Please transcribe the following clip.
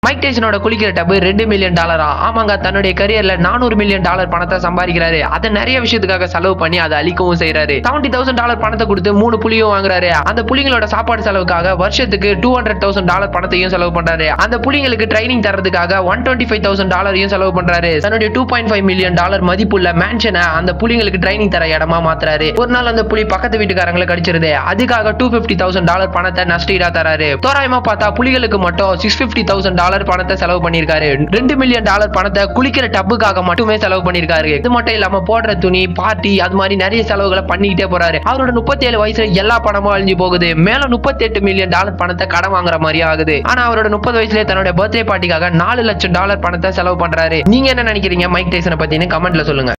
mic டைசனோட குளிக்கிற டப்பு ரெண்டு மில்லியன் டாலரா ஆமாங்க தன்னுடைய கரியர்ல நானூறு மில்லியன் டாலர் பணத்தை சம்பாதிக்கிறாரு அதை நிறைய விஷயத்துக்காக செலவு பண்ணி அதை அழிக்கவும் செய்யறாரு செவன்டி தௌசண்ட் டாலர் பணத்தை கொடுத்து மூணு புலியும் வாங்குறாரு அந்த புலிங்களோட சாப்பாடு செலவுக்காக வருஷத்துக்கு டூ ஹண்ட்ரட் தௌசண்ட் டாலர் பணத்தையும் செலவு பண்றாரு அந்த புலிங்களுக்கு ட்ரைனிங் தரதுக்காக ஒன் டுவெண்ட்டி ஃபைவ் தௌசண்ட் டாலரையும் செலவு பண்றாரு தன்னுடைய two point five million dollar மதிப்புள்ள மேன்ஷனை அந்த புலிங்களுக்கு ட்ரைனிங் தர இடமா மாத்துறாரு ஒரு நாள் அந்த புலி பக்கத்து வீட்டுக்காரங்களை கடிச்சிருது அதுக்காக டூ பிப்டி தௌசண்ட் டாலர் பணத்தை நஷ்டீடா தராரு தோராயமா பார்த்தா புலிகளுக்கு மட்டும் சிக்ஸ் பிப்டி தௌசண்ட் டாலர் பணத்தை செலவு பண்ணிருக்காரு ரெண்டு மில்லியன் டாலர் பணத்தை குளிக்கிற டப்புக்காக மட்டுமே செலவு பண்ணிருக்காரு இது மட்டும் இல்லாம போடுற துணி பார்ட்டி அது மாதிரி நிறைய செலவுகளை பண்ணிக்கிட்டே போறாரு அவரோட முப்பத்தேழு வயசுல எல்லா பணமும் அழிஞ்சு போகுது மேலும் முப்பத்தி எட்டு மில்லியன் டாலர் பணத்தை கடன் வாங்குற மாதிரி ஆகுது ஆனா அவரோட முப்பது வயசுல தன்னோட பர்த்டே பார்ட்டிக்காக நாலு லட்சம் டாலர் பணத்தை செலவு பண்றாரு நீங்க என்ன நினைக்கிறீங்க மைக் டைசனை பத்தின்னு கமெண்ட்ல சொல்லுங்க